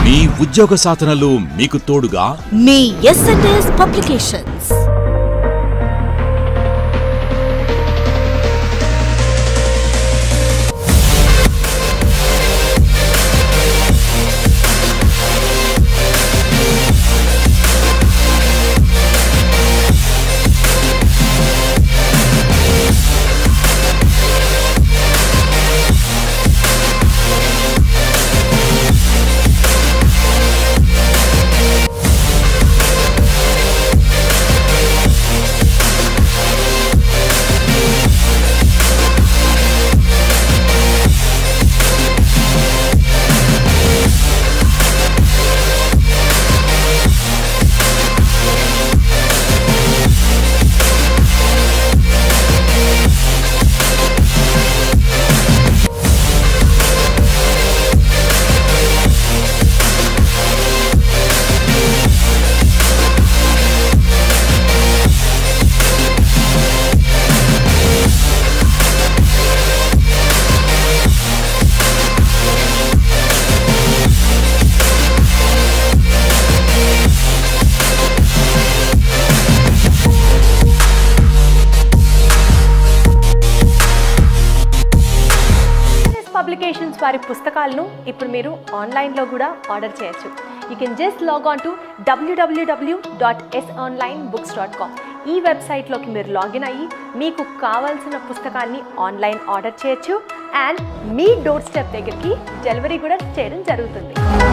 మీ ఉద్యోగ సాధనలో మీకు తోడుగా మీ ఎస్ఎన్ఎస్ పబ్లికేషన్స్ ఎస్ పబ్లికేషన్స్ వారి పుస్తకాలను ఇప్పుడు మీరు ఆన్లైన్లో కూడా ఆర్డర్ చేయొచ్చు you can just log on to డబ్ల్యూడబ్ల్యూడబ్ల్యూ dot S online books dot com ఈ వెబ్సైట్లోకి మీరు లాగిన్ అయ్యి మీకు కావాల్సిన పుస్తకాన్ని ఆన్లైన్ ఆర్డర్ చేయొచ్చు అండ్ మీ డోర్ స్టెప్ దగ్గరికి డెలివరీ కూడా చేయడం జరుగుతుంది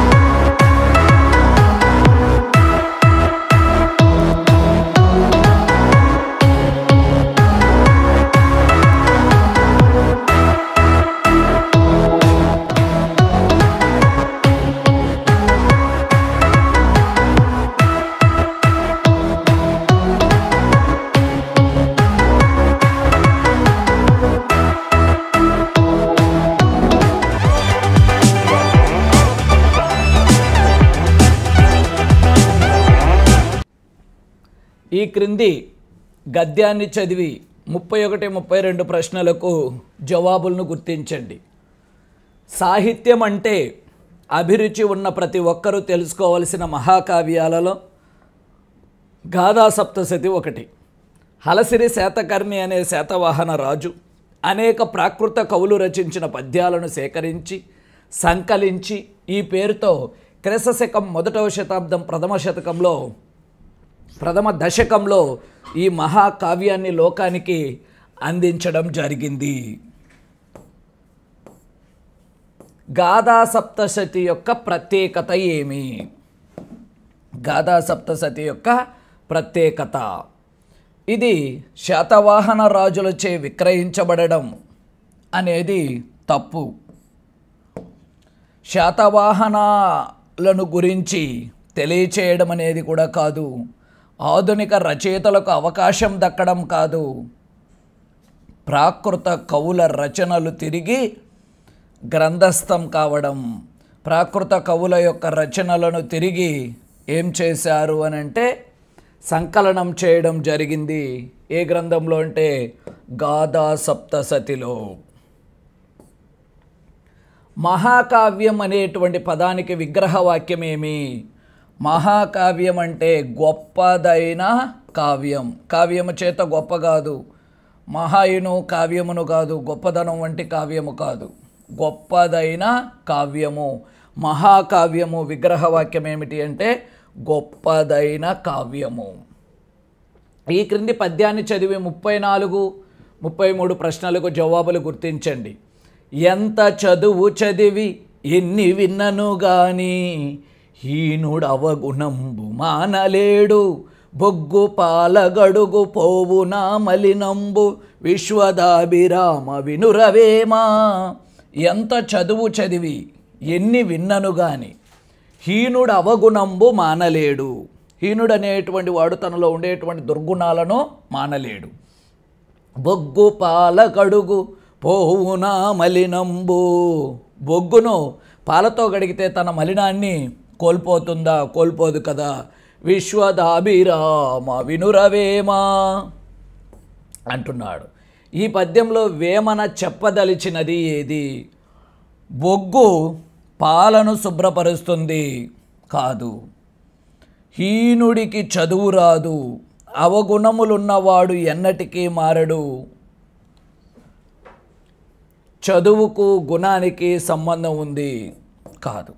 ఈ క్రింది గద్యాన్ని చదివి ముప్పై ఒకటి ముప్పై రెండు ప్రశ్నలకు జవాబులను గుర్తించండి సాహిత్యం అంటే అభిరుచి ఉన్న ప్రతి ఒక్కరూ తెలుసుకోవలసిన మహాకావ్యాలలో గాథా సప్తశతి ఒకటి హలసిరి శాతకర్ణి అనే శాతవాహన రాజు అనేక ప్రాకృత కవులు రచించిన పద్యాలను సేకరించి సంకలించి ఈ పేరుతో క్రిసశకం మొదటవ శతాబ్దం ప్రథమ శతకంలో ప్రథమ దశకంలో ఈ మహాకావ్యాన్ని లోకానికి అందించడం జరిగింది గాథా సప్తశతి యొక్క ప్రత్యేకత ఏమి గాథా సప్తశతి యొక్క ప్రత్యేకత ఇది శాతవాహన రాజులచే విక్రయించబడడం అనేది తప్పు శాతవాహనాలను గురించి తెలియచేయడం అనేది కూడా కాదు ఆధునిక రచయితలకు అవకాశం దక్కడం కాదు ప్రాకృత కవుల రచనలు తిరిగి గ్రంథస్థం కావడం ప్రాకృత కవుల యొక్క రచనలను తిరిగి ఏం చేశారు అని అంటే సంకలనం చేయడం జరిగింది ఏ గ్రంథంలో అంటే గాథా సప్తసతిలో మహాకావ్యం అనేటువంటి పదానికి విగ్రహవాక్యం ఏమి మహాకావ్యం అంటే గొప్పదైన కావ్యం కావ్యము చేత గొప్ప కాదు మహాయును కావ్యమును కాదు గొప్పదనం వంటి కావ్యము కాదు గొప్పదైన కావ్యము మహాకావ్యము విగ్రహవాక్యం ఏమిటి అంటే గొప్పదైన కావ్యము ఈ క్రింది పద్యాన్ని చదివి ముప్పై నాలుగు ముప్పై మూడు ప్రశ్నలకు జవాబులు గుర్తించండి ఎంత చదువు చదివి ఎన్ని విన్నను గాని హీనుడు అవగుణంబు మానలేడు బొగ్గు పాలగడుగు పోవు నా మలినంబు విశ్వదాభిరామ వినురవేమా ఎంత చదువు చదివి ఎన్ని విన్నను గాని హీనుడు అవగుణంబు మానలేడు హీనుడు అనేటువంటి వాడు తనలో ఉండేటువంటి దుర్గుణాలను మానలేడు బొగ్గు పాల కడుగు పోవునా మలినంబు బొగ్గును పాలతో గడిగితే తన మలినాన్ని కోల్పోతుందా కోల్పోదు కదా విశ్వదాభిరామ వినురవేమా అంటున్నాడు ఈ పద్యంలో వేమన చెప్పదలిచినది ఏది బొగ్గు పాలను శుభ్రపరుస్తుంది కాదు హీనుడికి చదువు రాదు అవగుణములున్నవాడు ఎన్నటికీ మారడు చదువుకు గుణానికి సంబంధం ఉంది కాదు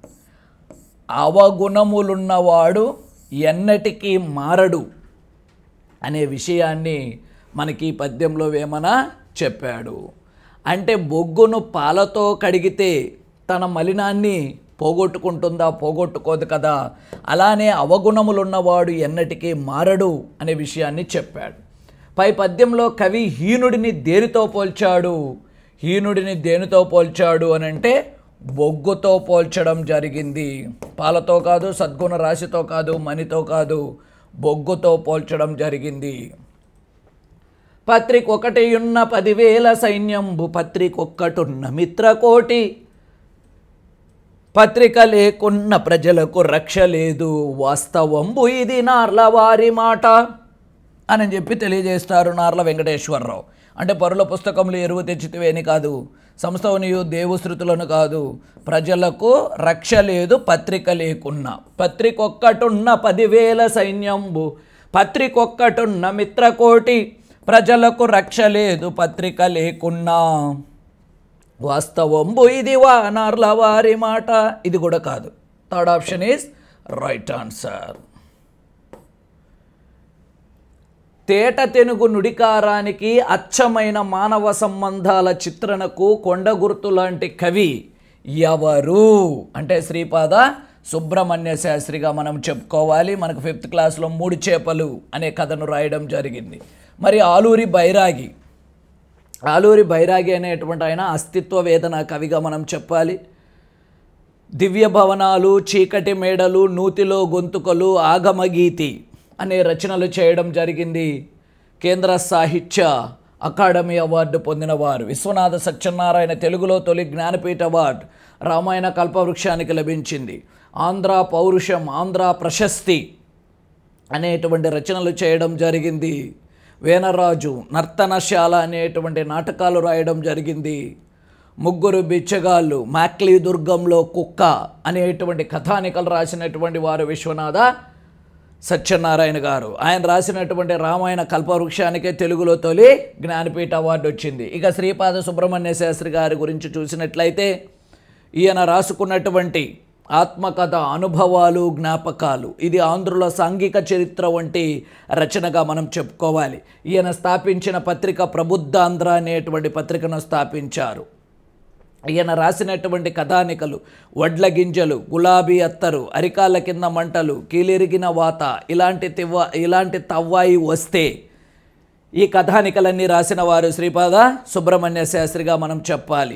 అవగుణములున్నవాడు ఎన్నటికీ మారడు అనే విషయాన్ని మనకి ఈ పద్యంలో వేమన చెప్పాడు అంటే బొగ్గును పాలతో కడిగితే తన మలినాన్ని పోగొట్టుకుంటుందా పోగొట్టుకోదు కదా అలానే అవగుణములున్నవాడు ఎన్నటికీ మారడు అనే విషయాన్ని చెప్పాడు పై పద్యంలో కవి హీనుడిని దేనితో పోల్చాడు హీనుడిని దేనితో పోల్చాడు అని అంటే బొగ్గుతో పోల్చడం జరిగింది పాలతో కాదు సద్గుణ రాశితో కాదు మనితో కాదు బొగ్గుతో పోల్చడం జరిగింది పత్రిక ఒకటి ఉన్న పదివేల సైన్యంబు పత్రిక ఒక్కటున్న మిత్రకోటి పత్రిక లేకున్న ప్రజలకు రక్ష లేదు వాస్తవంబు ఇది నార్ల వారి మాట అని చెప్పి తెలియజేస్తారు నార్ల వెంకటేశ్వరరావు అంటే పరుల పుస్తకంలో ఎరువు తెచ్చితివేని కాదు సంస్థవనియు దేవుశృతులను కాదు ప్రజలకు రక్ష లేదు పత్రిక లేకున్నా పత్రిక ఒక్కటున్న పదివేల సైన్యంబు పత్రిక ఒక్కటున్న మిత్రకోటి ప్రజలకు రక్ష లేదు పత్రిక లేకున్నా వాస్తవంబు ఇది వానర్ల వారి మాట ఇది కూడా కాదు third option is right answer తేట తెనుగు నుడికారానికి అచ్చమైన మానవ సంబంధాల చిత్రణకు కొండ గుర్తు లాంటి కవి ఎవరు అంటే శ్రీపాద సుబ్రహ్మణ్య శాస్త్రిగా మనం చెప్పుకోవాలి మనకు ఫిఫ్త్ క్లాస్లో మూడు చేపలు అనే కథను రాయడం జరిగింది మరి ఆలూరి బైరాగి ఆలూరి బైరాగి అనేటువంటి ఆయన అస్తిత్వ వేదన కవిగా మనం చెప్పాలి దివ్య భవనాలు చీకటి మేడలు నూతిలో గొంతుకలు ఆగమగీతి అనే రచనలు చేయడం జరిగింది కేంద్ర సాహిత్య అకాడమీ అవార్డు పొందినవారు విశ్వనాథ సత్యనారాయణ తెలుగులో తొలి జ్ఞానపీఠ అవార్డు రామాయణ కల్పవృక్షానికి లభించింది ఆంధ్ర పౌరుషం ఆంధ్ర ప్రశస్తి అనేటువంటి రచనలు చేయడం జరిగింది వేనరాజు నర్తనశాల అనేటువంటి నాటకాలు రాయడం జరిగింది ముగ్గురు బిచ్చగాళ్ళు మాక్లీ దుర్గంలో కుక్క అనేటువంటి కథానికలు రాసినటువంటి వారు విశ్వనాథ సత్యనారాయణ గారు ఆయన రాసినటువంటి రామాయణ కల్పవృక్షానికే తెలుగులో తొలి జ్ఞానపీఠ అవార్డు వచ్చింది ఇక శ్రీపాద సుబ్రహ్మణ్య శాస్త్రి గారి గురించి చూసినట్లయితే ఈయన రాసుకున్నటువంటి ఆత్మకథ అనుభవాలు జ్ఞాపకాలు ఇది ఆంధ్రుల సాంఘిక చరిత్ర వంటి రచనగా మనం చెప్పుకోవాలి ఈయన స్థాపించిన పత్రిక ప్రబుద్ధాంధ్ర అనేటువంటి పత్రికను స్థాపించారు ఈయన రాసినటువంటి కథానికలు వడ్ల గింజలు గులాబీ అత్తరు అరికాళ్ళ కింద మంటలు కీలిరిగిన వాత ఇలాంటి తివ్వ ఇలాంటి తవ్వాయి వస్తే ఈ కథానికలన్నీ రాసిన వారు శ్రీపాద సుబ్రహ్మణ్య శాస్త్రిగా మనం చెప్పాలి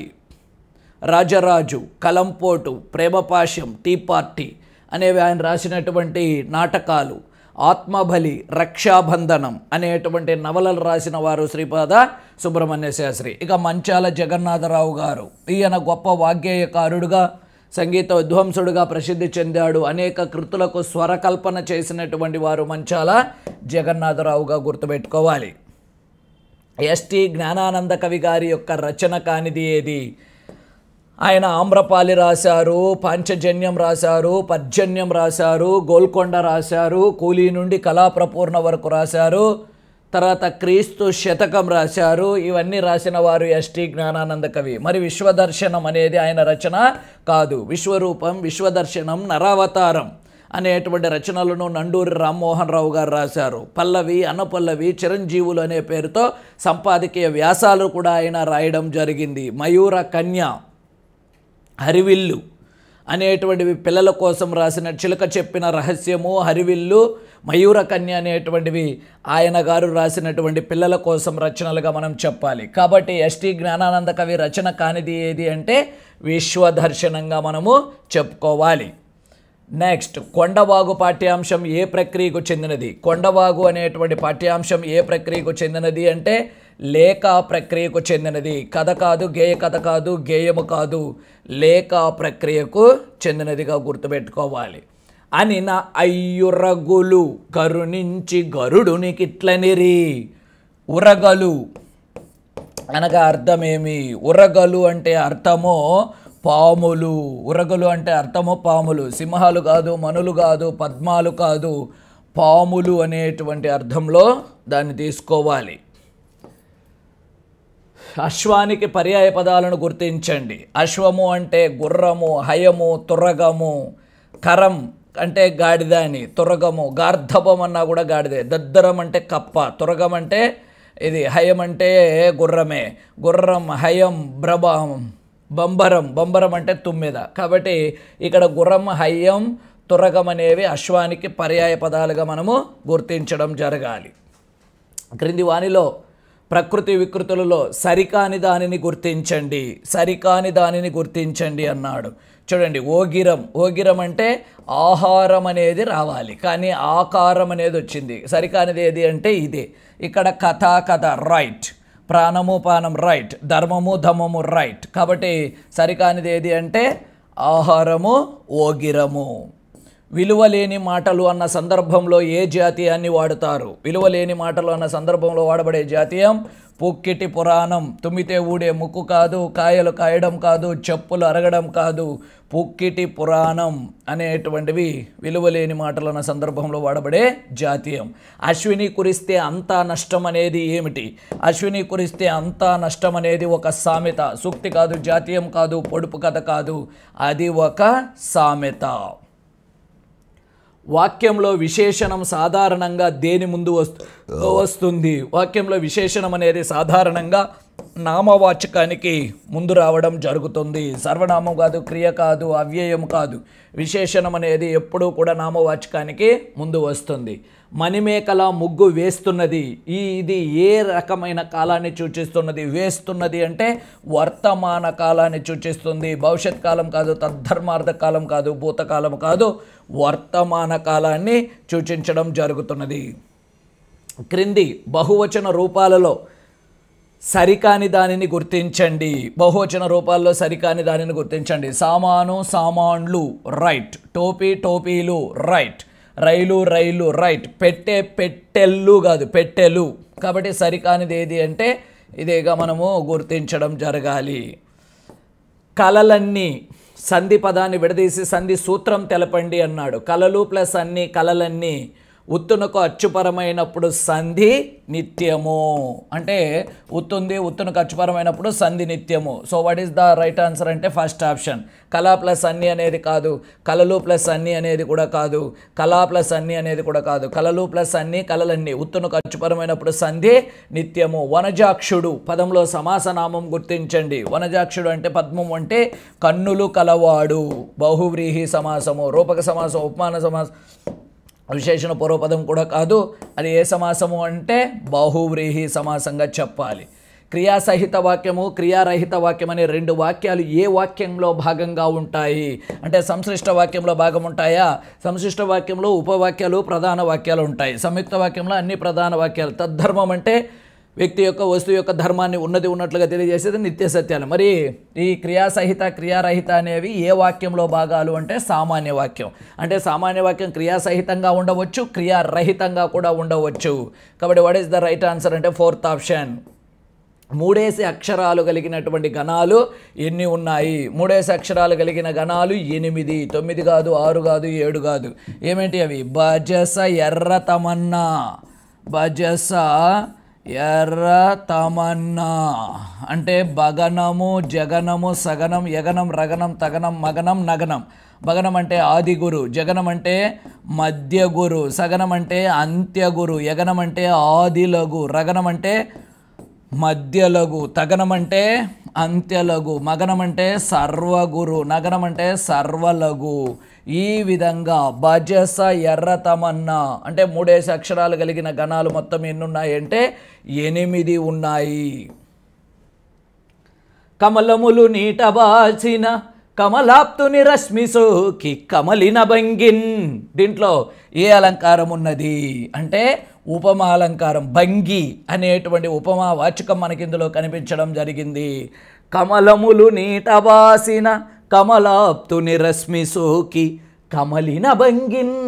రాజరాజు కలంపోటు ప్రేమపాశం టీ పార్టీ అనేవి ఆయన రాసినటువంటి నాటకాలు ఆత్మబలి రక్షాబంధనం అనేటువంటి నవలలు రాసిన వారు శ్రీపాద సుబ్రహ్మణ్య శాస్త్రి ఇక మంచాల జగన్నాథరావు గారు ఈయన గొప్ప వాగ్గేయకారుడుగా సంగీత విద్వాంసుడుగా ప్రసిద్ధి చెందాడు అనేక కృతులకు స్వరకల్పన చేసినటువంటి వారు మంచాల జగన్నాథరావుగా గుర్తుపెట్టుకోవాలి ఎస్టి జ్ఞానానంద కవి గారి యొక్క రచన కానిది ఏది ఆయన ఆమ్రపాలి రాశారు పాంచజన్యం రాశారు పర్జన్యం రాశారు గోల్కొండ రాశారు కూలీ నుండి కళాప్రపూర్ణ వరకు రాశారు తర్వాత క్రీస్తు శతకం రాశారు ఇవన్నీ రాసిన వారు ఎస్టి జ్ఞానానంద కవి మరి విశ్వదర్శనం అనేది ఆయన రచన కాదు విశ్వరూపం విశ్వదర్శనం నరావతారం అనేటువంటి రచనలను నండూరి రామ్మోహన్ రావు గారు రాశారు పల్లవి అనపల్లవి చిరంజీవులు అనే పేరుతో సంపాదకీయ వ్యాసాలు కూడా ఆయన రాయడం జరిగింది మయూర కన్య హరివిల్లు అనేటువంటివి పిల్లల కోసం రాసిన చిలక చెప్పిన రహస్యము హరివిల్లు మయూర కన్య అనేటువంటివి ఆయన గారు రాసినటువంటి పిల్లల కోసం రచనలుగా మనం చెప్పాలి కాబట్టి ఎస్టి జ్ఞానానంద కవి రచన కానిది ఏది అంటే విశ్వదర్శనంగా మనము చెప్పుకోవాలి నెక్స్ట్ కొండవాగు పాఠ్యాంశం ఏ ప్రక్రియకు చెందినది కొండవాగు అనేటువంటి పాఠ్యాంశం ఏ ప్రక్రియకు చెందినది అంటే లేఖ ప్రక్రియకు చెందినది కథ కాదు గేయ కథ కాదు గేయము కాదు లేఖ ప్రక్రియకు చెందినదిగా గుర్తుపెట్టుకోవాలి అని నా అయ్యురగులు కరుణించి గరుడునికిట్లనిరి ఉరగలు అనగా అర్థమేమి ఉరగలు అంటే అర్థము పాములు ఉరగలు అంటే అర్థము పాములు సింహాలు కాదు మనులు కాదు పద్మాలు కాదు పాములు అనేటువంటి అర్థంలో దాన్ని తీసుకోవాలి అశ్వానికి పర్యాయ పదాలను గుర్తించండి అశ్వము అంటే గుర్రము హయము తురగము కరం అంటే గాడిద అని తురగము గార్ధపం అన్నా కూడా గాడిదే దద్దరం అంటే కప్ప తురగం అంటే ఇది హయం అంటే గుర్రమే గుర్రం హయం బ్రభం బంబరం బంబరం అంటే తుమ్మెద కాబట్టి ఇక్కడ గుర్రం హయ్యం తురగం అనేవి అశ్వానికి పర్యాయ పదాలుగా మనము గుర్తించడం జరగాలి క్రింది వానిలో ప్రకృతి వికృతులలో సరికాని దానిని గుర్తించండి సరికాని దానిని గుర్తించండి అన్నాడు చూడండి ఓగిరం ఓగిరం అంటే ఆహారం అనేది రావాలి కానీ ఆకారం అనేది వచ్చింది సరికానిది ఏది అంటే ఇదే ఇక్కడ కథ కథ రైట్ ప్రాణము పానం రైట్ ధర్మము ధమము రైట్ కాబట్టి సరికానిది ఏది అంటే ఆహారము ఓగిరము విలువలేని మాటలు అన్న సందర్భంలో ఏ జాతీయాన్ని వాడుతారు విలువలేని మాటలు అన్న సందర్భంలో వాడబడే జాతీయం పుక్కిటి పురాణం తుమ్మితే ఊడే ముక్కు కాదు కాయలు కాయడం కాదు చెప్పులు అరగడం కాదు పుక్కిటి పురాణం అనేటువంటివి విలువలేని మాటలు అన్న సందర్భంలో వాడబడే జాతీయం అశ్విని కురిస్తే అంతా నష్టం అనేది ఏమిటి అశ్విని కురిస్తే అంతా నష్టం అనేది ఒక సామెత సూక్తి కాదు జాతీయం కాదు పొడుపు కథ కాదు అది ఒక సామెత వాక్యంలో విశేషణం సాధారణంగా దేని ముందు వస్తు వస్తుంది వాక్యంలో విశేషణం అనేది సాధారణంగా నామవాచకానికి ముందు రావడం జరుగుతుంది సర్వనామం కాదు క్రియ కాదు అవ్యయం కాదు విశేషణం అనేది ఎప్పుడూ కూడా నామవాచకానికి ముందు వస్తుంది మణిమేకల ముగ్గు వేస్తున్నది ఈ ఇది ఏ రకమైన కాలాన్ని సూచిస్తున్నది వేస్తున్నది అంటే వర్తమాన కాలాన్ని సూచిస్తుంది భవిష్యత్ కాలం కాదు తద్ధర్మార్థ కాలం కాదు భూతకాలం కాదు వర్తమాన కాలాన్ని సూచించడం జరుగుతున్నది క్రింది బహువచన రూపాలలో సరికాని దానిని గుర్తించండి బహువచన రూపాల్లో సరికాని దానిని గుర్తించండి సామాను సామాన్లు రైట్ టోపీ టోపీలు రైట్ రైలు రైలు రైట్ పెట్టె పెట్టెళ్ళు కాదు పెట్టెలు కాబట్టి సరికానిది ఏది అంటే ఇదేగా మనము గుర్తించడం జరగాలి కలలన్నీ సంధి పదాన్ని విడదీసి సంధి సూత్రం తెలపండి అన్నాడు కలలు ప్లస్ అన్ని కలలన్నీ ఉత్తునకు అచ్చుపరమైనప్పుడు సంధి నిత్యము అంటే ఉత్తుంది ఉత్తునకు అచ్చుపరమైనప్పుడు సంధి నిత్యము so what is the right answer అంటే ఫస్ట్ ఆప్షన్ కళా ప్లస్ అన్ని అనేది కాదు కళలు ప్లస్ అన్ని అనేది కూడా కాదు కళా ప్లస్ అన్ని అనేది కూడా కాదు కళలు ప్లస్ అన్ని కళలన్నీ ఉత్తునకు అచ్చుపరమైనప్పుడు సంధి నిత్యము వనజాక్షుడు పదంలో సమాసనామం గుర్తించండి వనజాక్షుడు అంటే పద్మం అంటే కన్నులు కలవాడు బహువ్రీహి సమాసము రూపక సమాసం ఉపమాన సమాసం విశేషణ పూర్వపదం కూడా కాదు అది ఏ సమాసము అంటే బాహువ్రీహి సమాసంగా చెప్పాలి క్రియాసహిత వాక్యము క్రియారహిత వాక్యం అనే రెండు వాక్యాలు ఏ వాక్యంలో భాగంగా ఉంటాయి అంటే సంశ్లిష్ట వాక్యంలో భాగం ఉంటాయా సంశ్లిష్ట వాక్యంలో ఉపవాక్యాలు ప్రధాన వాక్యాలు ఉంటాయి సంయుక్త వాక్యంలో అన్ని ప్రధాన వాక్యాలు తద్ధర్మం అంటే వ్యక్తి యొక్క వస్తువు యొక్క ధర్మాన్ని ఉన్నది ఉన్నట్లుగా తెలియజేసేది నిత్య సత్యాలు మరి ఈ క్రియాసహిత క్రియారహిత అనేవి ఏ వాక్యంలో భాగాలు అంటే సామాన్య వాక్యం అంటే సామాన్య వాక్యం క్రియాసహితంగా ఉండవచ్చు క్రియారహితంగా కూడా ఉండవచ్చు కాబట్టి what is the right answer అంటే ఫోర్త్ ఆప్షన్ మూడేసి అక్షరాలు కలిగినటువంటి గణాలు ఎన్ని ఉన్నాయి మూడేసి అక్షరాలు కలిగిన గణాలు ఎనిమిది తొమ్మిది కాదు ఆరు కాదు ఏడు కాదు ఏమేంటి అవి బజస ఎర్ర తమన్నా బజస ఎర్ర తమన్నా అంటే బగనము జగనము సగనం యగనం రగనం తగనం మగనం నగనం భగనం అంటే ఆది గురు జగనం అంటే మధ్య గురు సగనం అంటే అంత్య గురు యగనం అంటే ఆదిలగు రగనం అంటే మధ్యలగు తగనం అంటే అంత్యలగు మగనం అంటే సర్వగురు నగనం అంటే సర్వలగు ఈ విధంగా భజస ఎర్రతమన్న అంటే మూడేసి అక్షరాలు కలిగిన గణాలు మొత్తం ఎన్ని ఉన్నాయంటే ఎనిమిది ఉన్నాయి కమలములు నీటబాసిన కమలాప్తుని రశ్మి సోకి కమలిన భంగిన్ దీంట్లో ఏ అలంకారం ఉన్నది అంటే ఉపమా అలంకారం భంగి అనేటువంటి ఉపమా వాచకం మనకి ఇందులో కనిపించడం జరిగింది కమలములు నీటబాసిన కమలాప్తుని రశ్మి సోకి కమలిన భంగిన్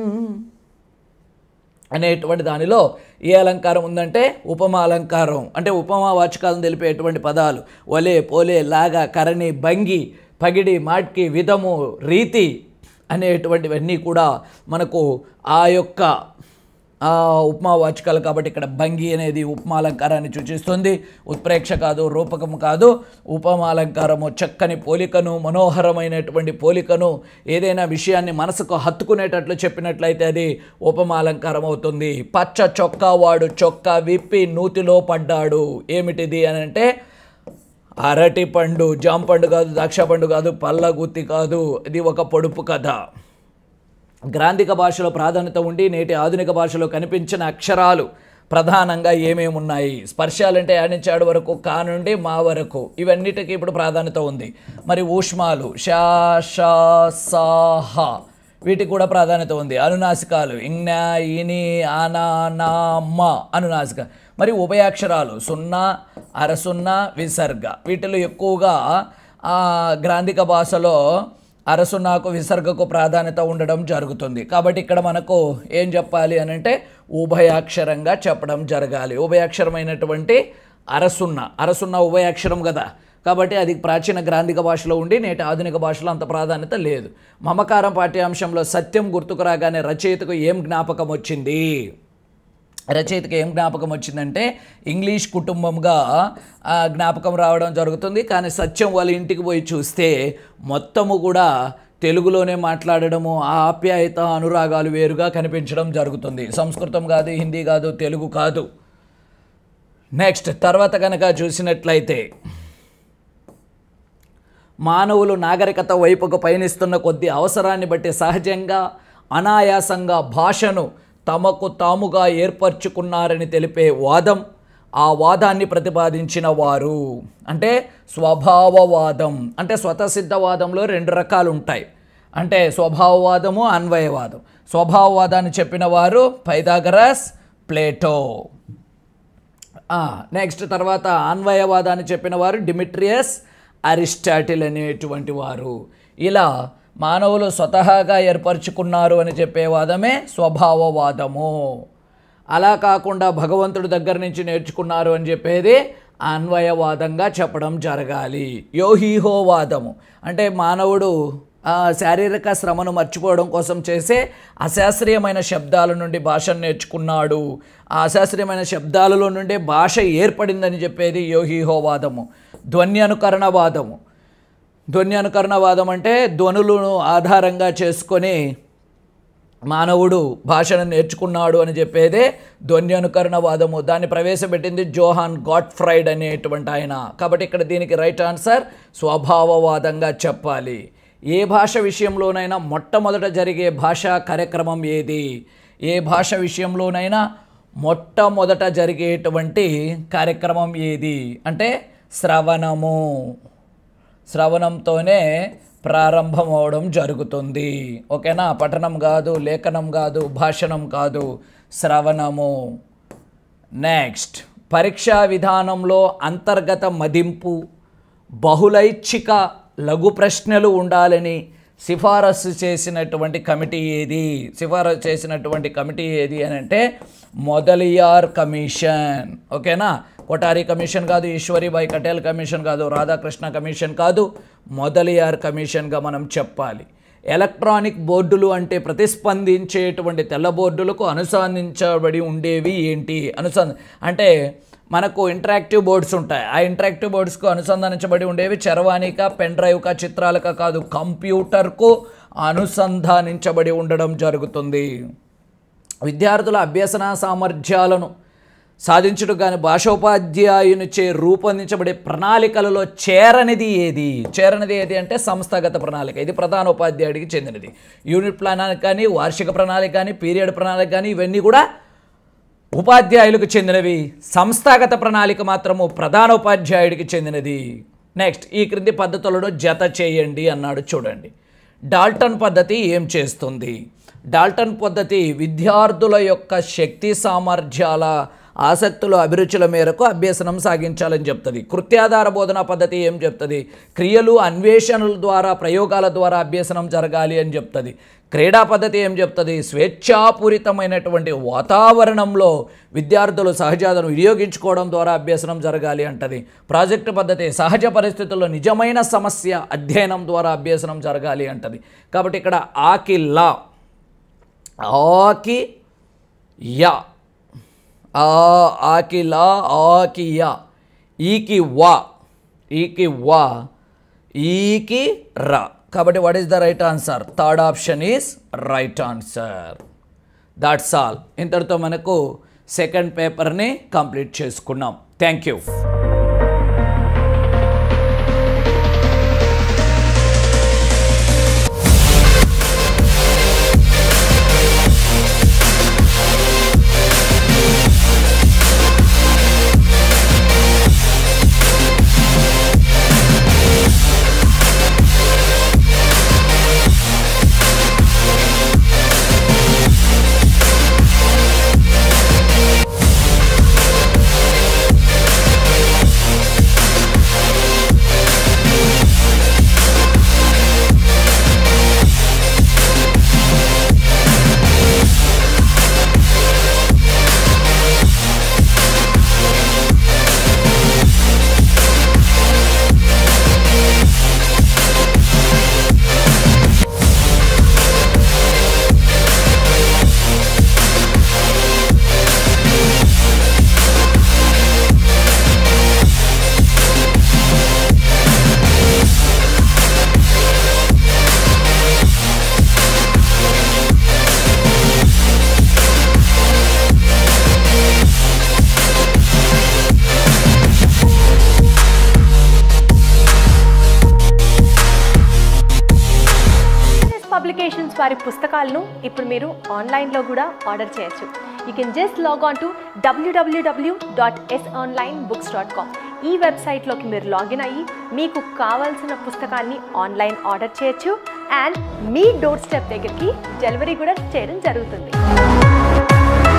అనేటువంటి దానిలో ఏ అలంకారం ఉందంటే ఉపమా అలంకారం అంటే ఉపమా వాచకాలను తెలిపేటువంటి పదాలు ఒలే పోలే లాగా కరణి భంగి పగిడి మాట్కి విధము రీతి అనేటువంటివన్నీ కూడా మనకు ఆ యొక్క ఆ, ఉపమా వాచకాలు కాబట్టి ఇక్కడ భంగి అనేది ఉపమాలంకారాన్ని సూచిస్తుంది ఉత్ప్రేక్ష కాదు రూపకం కాదు ఉపమాలంకారము చక్కని పోలికను మనోహరమైనటువంటి పోలికను ఏదైనా విషయాన్ని మనసుకు హత్తుకునేటట్లు చెప్పినట్లయితే అది ఉపమాలంకారం అవుతుంది పచ్చ చొక్కా వాడు చొక్కా విప్పి నూతిలో పడ్డాడు ఏమిటిది అని అంటే అరటి పండు జామ పండు కాదు ద్రాక్ష పండు కాదు పళ్ళ గుత్తి కాదు ఇది ఒక పొడుపు కథ గ్రాంధిక భాషలో ప్రాధాన్యత ఉండి నేటి ఆధునిక భాషలో కనిపించిన అక్షరాలు ప్రధానంగా ఏమేమి ఉన్నాయి స్పర్శాలంటే ఆడించాడు వరకు కా నుండి మా వరకు ఇవన్నిటికీ ఇప్పుడు ప్రాధాన్యత ఉంది మరి ఊష్మాలు షా షా సా హ వీటికి కూడా ప్రాధాన్యత ఉంది అనునాసికాలు ఇంగ్నా ఇని ఆనా నా మ అనునాసిక మరి ఉభయాక్షరాలు సున్నా అరసున్నా విసర్గ వీటిలో ఎక్కువగా ఆ, గ్రాంధిక భాషలో అరసున్నాకు విసర్గకు ప్రాధాన్యత ఉండడం జరుగుతుంది కాబట్టి ఇక్కడ మనకు ఏం చెప్పాలి అని అంటే ఉభయాక్షరంగా చెప్పడం జరగాలి ఉభయాక్షరమైనటువంటి అరసున్న అరసున్న ఉభయాక్షరం కదా కాబట్టి అది ప్రాచీన గ్రాంధిక భాషలో ఉండి నేటి ఆధునిక భాషలో అంత ప్రాధాన్యత లేదు మమకారం పాఠ్యాంశంలో సత్యం గుర్తుకు రాగానే రచయితకు ఏం జ్ఞాపకం వచ్చింది రచయితకి ఏం జ్ఞాపకం వచ్చిందంటే ఇంగ్లీష్ కుటుంబంగా ఆ, జ్ఞాపకం రావడం జరుగుతుంది కానీ సత్యం వాళ్ళ ఇంటికి పోయి చూస్తే మొత్తము కూడా తెలుగులోనే మాట్లాడడము ఆ ఆప్యాయత అనురాగాలు వేరుగా కనిపించడం జరుగుతుంది సంస్కృతం కాదు హిందీ కాదు తెలుగు కాదు నెక్స్ట్ తర్వాత కనుక చూసినట్లయితే మానవులు నాగరికత వైపుకు పయనిస్తున్న కొద్ది అవసరాన్ని బట్టి సహజంగా అనాయాసంగా భాషను తమకు తాముగా ఏర్పరచుకున్నారని తెలిపే వాదం ఆ వాదాన్ని ప్రతిపాదించిన వారు అంటే స్వభావవాదం అంటే స్వతసిద్ధవాదంలో రెండు రకాలు ఉంటాయి అంటే స్వభావవాదము అన్వయవాదం స్వభావవాదాన్ని చెప్పిన వారు పైథాగరస్ ప్లేటో నెక్స్ట్ తర్వాత అన్వయవాదాన్ని చెప్పిన వారు డిమిట్రియస్ అరిస్టాటిల్ అనేటువంటి వారు ఇలా మానవులు స్వతహాగా ఏర్పరచుకున్నారు అని చెప్పే వాదమే స్వభావవాదము అలా కాకుండా భగవంతుడి దగ్గర నుంచి నేర్చుకున్నారు అని చెప్పేది అన్వయవాదంగా చెప్పడం జరగాలి యోహీహోవాదము అంటే మానవుడు ఆ, శారీరక శ్రమను మర్చిపోవడం కోసం చేసే అశాస్త్రీయమైన శబ్దాల నుండి భాషను నేర్చుకున్నాడు ఆ అశాస్త్రీయమైన శబ్దాలలో నుండే భాష ఏర్పడిందని చెప్పేది యోహీహోవాదము ధ్వని అనుకరణవాదము ధ్వని అనుకరణవాదం అంటే ధ్వనులను ఆధారంగా చేసుకొని మానవుడు భాషను నేర్చుకున్నాడు అని చెప్పేదే ధ్వని అనుకరణవాదము దాన్ని ప్రవేశపెట్టింది జోహాన్ గాట్ ఫ్రైడ్ అనేటువంటి ఆయన కాబట్టి ఇక్కడ దీనికి రైట్ ఆన్సర్ స్వభావవాదంగా చెప్పాలి ఏ భాష విషయంలోనైనా మొట్టమొదట జరిగే భాషా కార్యక్రమం ఏది ఏ భాష విషయంలోనైనా మొట్టమొదట జరిగేటువంటి కార్యక్రమం ఏది అంటే శ్రవణము శ్రవణంతోనే ప్రారంభం అవడం జరుగుతుంది ఓకేనా పఠనం కాదు లేఖనం కాదు భాషణం కాదు శ్రవణము నెక్స్ట్ పరీక్షా విధానంలో అంతర్గత మదింపు బహుళైచ్ఛిక లఘు ప్రశ్నలు ఉండాలని సిఫారసు చేసినటువంటి కమిటీ ఏది సిఫారసు చేసినటువంటి కమిటీ ఏది అని అంటే మొదలియార్ కమిషన్ ఓకేనా కొటారి కమిషన్ కాదు ఈశ్వరీబాయి పటేల్ కమిషన్ కాదు రాధాకృష్ణ కమిషన్ కాదు మొదలియార్ కమిషన్గా మనం చెప్పాలి ఎలక్ట్రానిక్ బోర్డులు అంటే ప్రతిస్పందించేటువంటి తెల్ల బోర్డులకు అనుసంధించబడి ఉండేవి ఏంటి అనుసంధ అంటే మనకు ఇంటరాక్టివ్ బోర్డ్స్ ఉంటాయి ఆ ఇంటరాక్టివ్ బోర్డ్స్కు అనుసంధానించబడి ఉండేవి చరవాణిక పెన్ డ్రైవ్క చిత్రాలక కాదు కంప్యూటర్కు అనుసంధానించబడి ఉండడం జరుగుతుంది విద్యార్థుల అభ్యసన సామర్థ్యాలను సాధించుడు కానీ భాషోపాధ్యాయునిచే రూపొందించబడే ప్రణాళికలలో చేరనిది ఏది చేరనిది ఏది అంటే సంస్థాగత ప్రణాళిక ఇది ప్రధాన ఉపాధ్యాయుడికి చెందినది యూనిట్ ప్రణాళిక కానీ వార్షిక ప్రణాళిక కానీ పీరియడ్ ప్రణాళిక కానీ ఇవన్నీ కూడా ఉపాధ్యాయులకు చెందినవి సంస్థాగత ప్రణాళిక మాత్రము ప్రధాన ఉపాధ్యాయుడికి చెందినది నెక్స్ట్ ఈ క్రింది పద్ధతులను జత చేయండి అన్నాడు చూడండి డాల్టన్ పద్ధతి ఏం చేస్తుంది డాల్టన్ పద్ధతి విద్యార్థుల యొక్క శక్తి సామర్థ్యాల ఆసక్తులు అభిరుచుల మేరకు అభ్యసనం సాగించాలని చెప్తుంది కృత్యాధార బోధనా పద్ధతి ఏం చెప్తుంది క్రియలు అన్వేషణల ద్వారా ప్రయోగాల ద్వారా అభ్యసనం జరగాలి అని చెప్తుంది క్రీడా పద్ధతి ఏం చెప్తుంది స్వేచ్ఛాపూరితమైనటువంటి వాతావరణంలో విద్యార్థులు సహజాలను వినియోగించుకోవడం ద్వారా అభ్యసనం జరగాలి అంటది ప్రాజెక్టు పద్ధతి సహజ పరిస్థితుల్లో నిజమైన సమస్య అధ్యయనం ద్వారా అభ్యసనం జరగాలి అంటది కాబట్టి ఇక్కడ ఆకిల్లా ఆకి యా ఆ ఆకిలా ఆకియా ఈకి వా ఈకి వా ఈకి రా కాబట్టి what is the right answer third option is right answer that's all ఇంతటితో మనకు సెకండ్ పేపర్ని కంప్లీట్ చేసుకున్నాం థ్యాంక్ యూ పబ్లికేషన్స్ వారి పుస్తకాలను ఇప్పుడు మీరు ఆన్లైన్లో కూడా ఆర్డర్ చేయొచ్చు you can just log on to డబ్ల్యూడబ్ల్యూడబ్ల్యూ dot S online books dot com ఈ వెబ్సైట్లోకి మీరు లాగిన్ అయ్యి మీకు కావాల్సిన పుస్తకాన్ని ఆన్లైన్ ఆర్డర్ చేయొచ్చు అండ్ మీ డోర్ స్టెప్ దగ్గరికి డెలివరీ కూడా చేయడం జరుగుతుంది